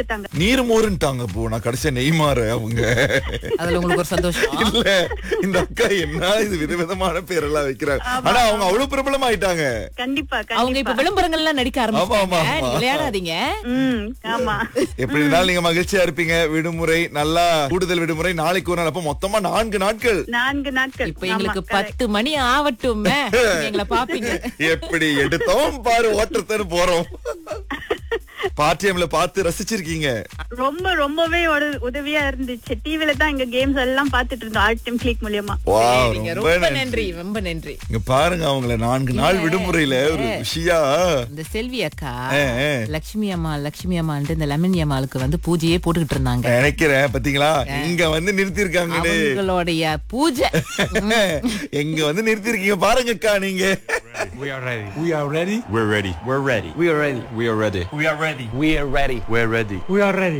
எடுத்துட்டாங்க நீர்மோருன்ட்டாங்க போ நான் கடைசியா நெய்மாறு அவங்க அதுல உங்களுக்கு ஒரு சந்தோஷம் இல்ல இந்த அக்கா என்ன இது விதவிதமான பேரெல்லாம் வைக்கிறாங்க ஆனா அவங்க அவ்வளவு பிரபலம் ஆயிட்டாங்க கண்டிப்பா அவங்க இப்ப கண்டிப்பா விளம்பரங்கள்லாம் நடிக்க ஆமா, ஆரம்பிச்சாங்க ஆமா. நீங்க விளையாடாதீங்க ம் ஆமா எப்படி இருந்தாலும் நீங்க மகிழ்ச்சியா இருப்பீங்க விடுமுறை நல்லா கூடுதல் விடுமுறை நாளைக்கு ஒரு நாள் அப்ப மொத்தமா நான்கு நாட்கள் நான்கு நாட்கள் இப்ப எங்களுக்கு ஆமா, correct. பத்து மணி ஆவட்டும் எங்களை பாப்பீங்க எப்படி எடுத்தோம் பாரு ஓட்டத்தன்னு போறோம் பாட்டியம்ல பார்த்து ரசிச்சிருக்கீங்க ரொம்ப ரொம்பவே ஒரு உதவியா இருந்துச்சு டிவில தான் எங்க கேம்ஸ் எல்லாம் பாத்துட்டு இருந்தோம் ஆர்ட் டீம் கிளிக் மூலியமா Wow, சரிங்க, ரொம்ப ரொம்ப நன்றி நன்றி ரொம்ப நன்றி இங்க பாருங்க அவங்கள நான்கு நாள் விடுமுறையில ஒரு விஷயா இந்த செல்வி அக்கா ஆ, ஆ. லட்சுமி அம்மா லட்சுமி அம்மான்ட்டு இந்த லெமன் அம்மாளுக்கு வந்து பூஜையே போட்டுக்கிட்டு இருந்தாங்க நினைக்கிறேன் பாத்தீங்களா இங்க வந்து நிறுத்தி இருக்காங்கன்னு அவங்களுடைய பூஜை எங்க வந்து நிறுத்தி இருக்கீங்க பாருங்க அக்கா நீங்க We are ready. We are ready. We're ready. We're ready. We are ready. We are ready. We are ready. We are ready. We're ready. We are ready.